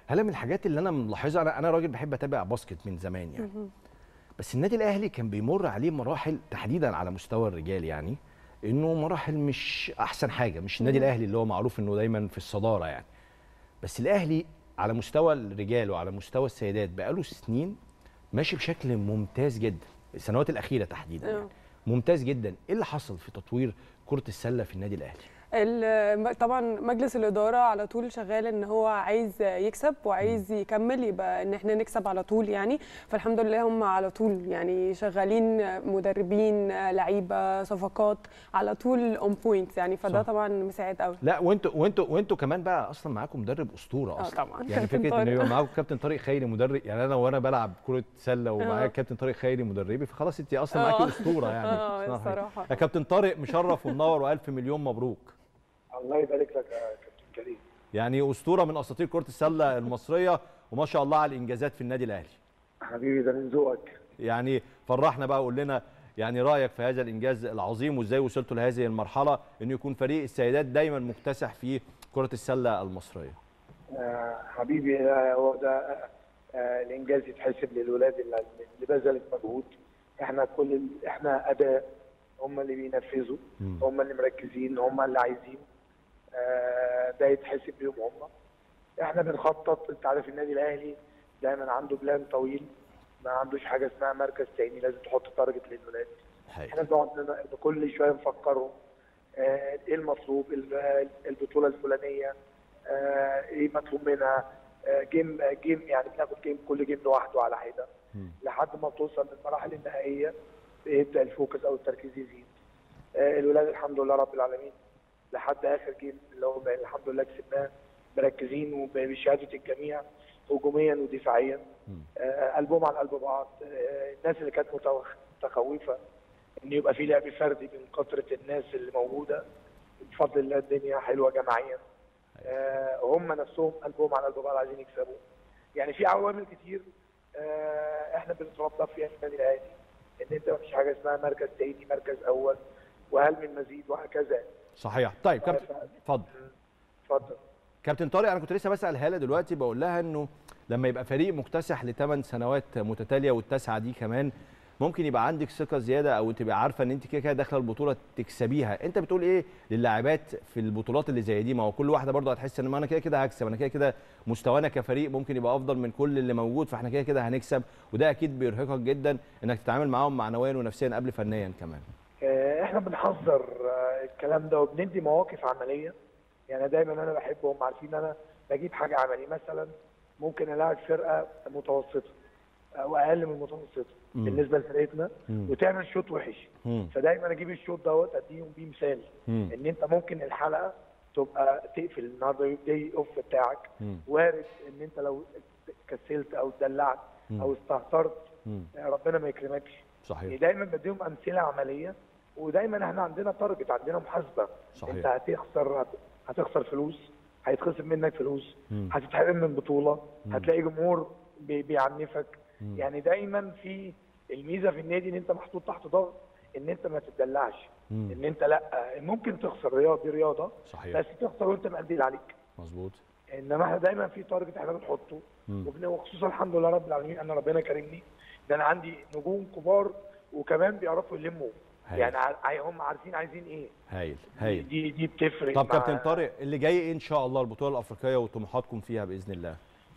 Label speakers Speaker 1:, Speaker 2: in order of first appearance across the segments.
Speaker 1: هلا من الحاجات اللي انا ملاحظها انا انا راجل بحب اتابع باسكت من زمان يعني بس النادي الاهلي كان بيمر عليه مراحل تحديدا على مستوى الرجال يعني انه مراحل مش احسن حاجه مش النادي الاهلي اللي هو معروف انه دايما في الصداره يعني بس الاهلي على مستوى الرجال وعلى مستوى السيدات بقاله سنين ماشي بشكل ممتاز جدا السنوات الاخيره تحديدا يعني. ممتاز جدا ايه اللي حصل في تطوير كره السله في النادي الاهلي
Speaker 2: ال- طبعا مجلس الاداره على طول شغال ان هو عايز يكسب وعايز يكمل يبقى ان احنا نكسب على طول يعني فالحمد لله هم على طول يعني شغالين مدربين لعيبه صفقات على طول اون بوينت يعني فده
Speaker 1: صح.
Speaker 2: طبعا مساعد قوي
Speaker 1: لا وانتوا وانتوا وانتوا كمان بقى اصلا معاكم مدرب اسطوره
Speaker 2: اه
Speaker 1: اصلا
Speaker 2: طبعا
Speaker 1: يعني
Speaker 2: كابتن
Speaker 1: فكره ان
Speaker 2: طارق.
Speaker 1: يبقى معاكم كابتن طارق خيري مدرب يعني انا وانا بلعب كره سله ومعايا
Speaker 2: اه.
Speaker 1: كابتن طارق خيري مدربي فخلاص انت اصلا
Speaker 2: اه.
Speaker 1: معاكي اسطوره يعني
Speaker 2: اه
Speaker 1: بصراحة.
Speaker 2: الصراحه
Speaker 1: يا كابتن طارق مشرف ومنور والف مليون مبروك
Speaker 3: الله يبارك لك يا كابتن كريم
Speaker 1: يعني اسطوره من اساطير كره السله المصريه وما شاء الله على الانجازات في النادي الاهلي
Speaker 3: حبيبي ده من ذوقك
Speaker 1: يعني فرحنا بقى قول لنا يعني رايك في هذا الانجاز العظيم وازاي وصلتوا لهذه المرحله انه يكون فريق السيدات دايما مكتسح في كره السله المصريه
Speaker 3: آه حبيبي آه، هو ده آه، آه، الانجاز يتحسب للولاد اللي اللي بذلت مجهود احنا كل ال- احنا اداء هم اللي بينفذوا
Speaker 1: مم.
Speaker 3: هم اللي مركزين هم اللي عايزين آه، ده يتحسب ليهم هم احنا بنخطط انت عارف النادي الاهلي دايما عنده بلان طويل ما عندوش حاجه اسمها مركز تاني لازم تحط تارجت للولاد احنا
Speaker 1: حقيقي.
Speaker 3: بنقعد ن- كل شويه نفكرهم آه، ايه المطلوب ال- البطوله الفلانيه آه، ايه مطلوب منها آه، جيم آه، جيم يعني بناخد جيم كل جيم لوحده على حده
Speaker 1: مم.
Speaker 3: لحد ما بتوصل للمراحل النهائيه يبدا الفوكس او التركيز يزيد آه، الولاد الحمد لله رب العالمين لحد اخر جيم اللي هو بقى الحمد لله كسبناه مركزين وبشهاده الجميع هجوميا ودفاعيا
Speaker 1: مم.
Speaker 3: آه، قلبهم على قلب بعض آه، الناس اللي كانت متوخ- متخوفه ان يبقى في لعب فردي من كثره الناس اللي موجوده بفضل الله الدنيا حلوه جماعيا آه، هم نفسهم قلبهم على قلب بعض عايزين يكسبوا يعني في عوامل كتير آه، احنا بنتربى فيها في النادي الاهلي ان انت مفيش حاجه اسمها مركز تاني مركز اول وهل من مزيد وهكذا
Speaker 1: صحيح طيب كابتن اتفضل
Speaker 3: اتفضل
Speaker 1: كابتن طارق انا كنت لسه بسال هاله دلوقتي بقول لها انه لما يبقى فريق مكتسح لثمان سنوات متتاليه والتاسعه دي كمان ممكن يبقى عندك ثقه زياده او تبقى عارفه ان انت كده كده داخله البطوله تكسبيها انت بتقول ايه للاعبات في البطولات اللي زي دي ما هو كل واحده برضه هتحس ان ما انا كده كده هكسب انا كده كده مستوانا كفريق ممكن يبقى افضل من كل اللي موجود فاحنا كده كده هنكسب وده اكيد بيرهقك جدا انك تتعامل معاهم معنويا ونفسيا قبل فنيا كمان
Speaker 3: آه، احنا بنحذر آه، الكلام ده وبندي مواقف عمليه يعني دايما انا بحبهم عارفين انا بجيب حاجه عمليه مثلا ممكن الاعب فرقه متوسطه او اقل من المتوسطه
Speaker 1: مم.
Speaker 3: بالنسبه لفرقتنا
Speaker 1: مم.
Speaker 3: وتعمل شوط وحش
Speaker 1: مم.
Speaker 3: فدايما اجيب الشوط دوت اديهم بيه مثال
Speaker 1: مم.
Speaker 3: ان انت ممكن الحلقه تبقى تقفل النهارده يبدا اوف بتاعك
Speaker 1: مم.
Speaker 3: وارد ان انت لو كسلت او اتدلعت
Speaker 1: مم.
Speaker 3: او استهترت
Speaker 1: مم.
Speaker 3: ربنا ما يكرمكش يعني
Speaker 1: صحيح
Speaker 3: دايما بديهم امثله عمليه ودايما احنا عندنا تارجت عندنا محاسبه
Speaker 1: صحيح.
Speaker 3: انت هتخسر هتخسر فلوس هيتخصم منك فلوس
Speaker 1: مم.
Speaker 3: هتتحرم من بطوله
Speaker 1: مم.
Speaker 3: هتلاقي جمهور بي- بيعنفك
Speaker 1: مم.
Speaker 3: يعني دايما في الميزه في النادي ان انت محطوط تحت ضغط ان انت ما تتدلعش
Speaker 1: مم.
Speaker 3: ان انت لا ممكن تخسر رياضه دي رياضه
Speaker 1: صحيح
Speaker 3: بس تخسر وانت مأدي اللي عليك
Speaker 1: مظبوط
Speaker 3: انما احنا دايما في تارجت احنا بنحطه
Speaker 1: مم.
Speaker 3: وبن- وخصوصا الحمد لله رب العالمين انا ربنا كرمني ده انا عندي نجوم كبار وكمان بيعرفوا يلموا
Speaker 1: هايل.
Speaker 3: يعني ع- هم عارفين عايزين ايه
Speaker 1: هايل
Speaker 3: دي
Speaker 1: هايل
Speaker 3: دي, دي بتفرق
Speaker 1: طب
Speaker 3: مع
Speaker 1: كابتن طارق اللي جاي إيه ان شاء الله البطوله الافريقيه وطموحاتكم فيها باذن الله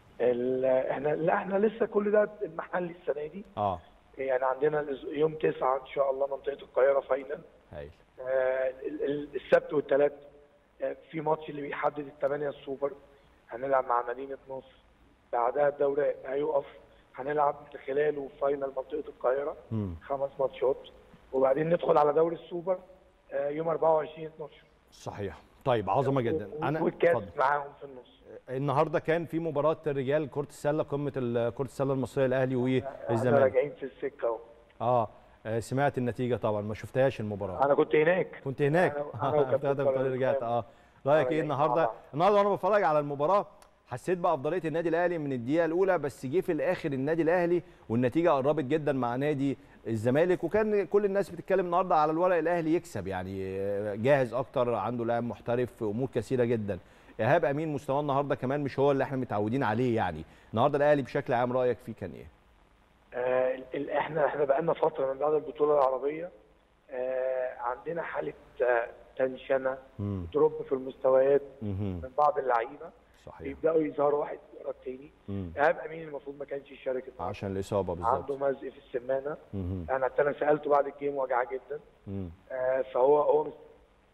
Speaker 3: ال- احنا لا احنا لسه كل ده المحلي السنه دي
Speaker 1: اه
Speaker 3: يعني عندنا الأس- يوم 9 ان شاء الله منطقه القاهره فاينل
Speaker 1: هايل
Speaker 3: آه، ال- ال- السبت والثلاث آه، في ماتش اللي بيحدد الثمانيه السوبر هنلعب مع مدينه نصر بعدها الدوري هيقف هنلعب من خلاله فاينل منطقه القاهره
Speaker 1: مم.
Speaker 3: خمس ماتشات وبعدين ندخل على دوري السوبر آه، يوم 24 12
Speaker 1: صحيح طيب عظمه جدا
Speaker 3: انا
Speaker 1: انا
Speaker 3: والكاس
Speaker 1: اتفضل.
Speaker 3: معاهم في النص
Speaker 1: النهارده كان في مباراه رجال كره السله قمه ال- كره السله المصريه الاهلي
Speaker 3: احنا
Speaker 1: والزمالك
Speaker 3: راجعين في السكه اهو
Speaker 1: اه آه، سمعت النتيجه طبعا ما شفتهاش المباراه
Speaker 3: انا كنت هناك
Speaker 1: كنت هناك
Speaker 3: أنا- أنا وكابتن
Speaker 1: بتاعت
Speaker 3: طارق
Speaker 1: بتقول رجعت
Speaker 3: إسلام.
Speaker 1: اه رايك ايه
Speaker 3: راجعين مع
Speaker 1: النهارده
Speaker 3: بعض.
Speaker 1: النهارده وانا بتفرج على المباراه حسيت بافضليه النادي الاهلي من الدقيقه الاولى بس جه في الاخر النادي الاهلي والنتيجه قربت جدا مع نادي الزمالك وكان كل الناس بتتكلم النهارده على الورق الاهلي يكسب يعني آه، جاهز اكتر عنده لاعب محترف في امور كثيره جدا ايهاب امين مستواه النهارده كمان مش هو اللي احنا متعودين عليه يعني النهارده الاهلي بشكل عام رايك فيه كان ايه
Speaker 3: آه ال- احنا احنا بقالنا فتره من بعد البطوله العربيه آه عندنا حاله آه تنشنه
Speaker 1: مم.
Speaker 3: دروب في المستويات
Speaker 1: مهم.
Speaker 3: من بعض اللعيبه
Speaker 1: صحيح
Speaker 3: بيبداوا يظهروا واحد ورا التاني
Speaker 1: مم.
Speaker 3: ايهاب امين المفروض ما كانش يشارك النهارده
Speaker 1: عشان الاصابه
Speaker 3: عنده
Speaker 1: بالظبط
Speaker 3: مزق في السمانه
Speaker 1: مهم.
Speaker 3: انا انا سالته بعد الجيم وجعاه جدا
Speaker 1: مم.
Speaker 3: آه فهو هو مش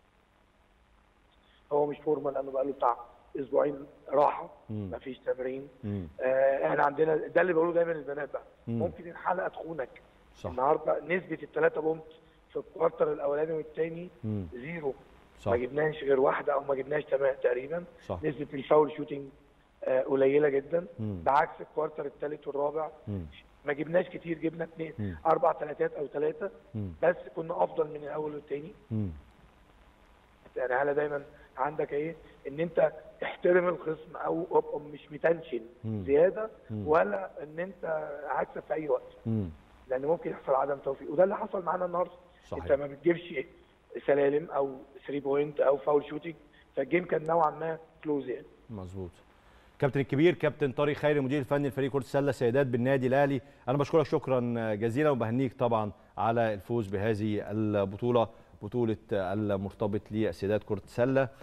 Speaker 3: هو مش فورمه لانه بقى له بتاع اسبوعين راحه
Speaker 1: مم.
Speaker 3: مفيش تمرين
Speaker 1: مم.
Speaker 3: آه احنا عندنا ده اللي بقوله دايما للبنات بقى
Speaker 1: مم.
Speaker 3: ممكن الحلقه تخونك
Speaker 1: صح
Speaker 3: النهارده نسبه الثلاثه بونت في الكوارتر الاولاني والثاني
Speaker 1: مم.
Speaker 3: زيرو
Speaker 1: صح
Speaker 3: ما جبناش غير واحده او ما جبناش تمام تقريبا
Speaker 1: صح
Speaker 3: نسبه الفاول شوتنج آه قليله جدا
Speaker 1: مم.
Speaker 3: بعكس الكوارتر الثالث والرابع
Speaker 1: مم.
Speaker 3: ما جبناش كتير جبنا اثنين
Speaker 1: مم.
Speaker 3: اربع ثلاثات او ثلاثه
Speaker 1: مم.
Speaker 3: بس كنا افضل من الاول والثاني
Speaker 1: مم.
Speaker 3: يعني هلا دايما عندك ايه ان انت تحترم الخصم او ابقى مش متنشن
Speaker 1: مم.
Speaker 3: زياده
Speaker 1: مم.
Speaker 3: ولا ان انت هكسب في اي وقت
Speaker 1: مم.
Speaker 3: لان ممكن يحصل عدم توفيق وده اللي حصل معانا النهارده
Speaker 1: صحيح.
Speaker 3: انت ما بتجيبش سلالم او 3 بوينت او فاول شوتنج فالجيم كان نوعا ما كلوز يعني
Speaker 1: مظبوط كابتن الكبير كابتن طارق خيري مدير الفني لفريق كره السله سيدات بالنادي الاهلي انا بشكرك شكرا جزيلا وبهنيك طبعا على الفوز بهذه البطوله بطوله المرتبط لسيدات كره السله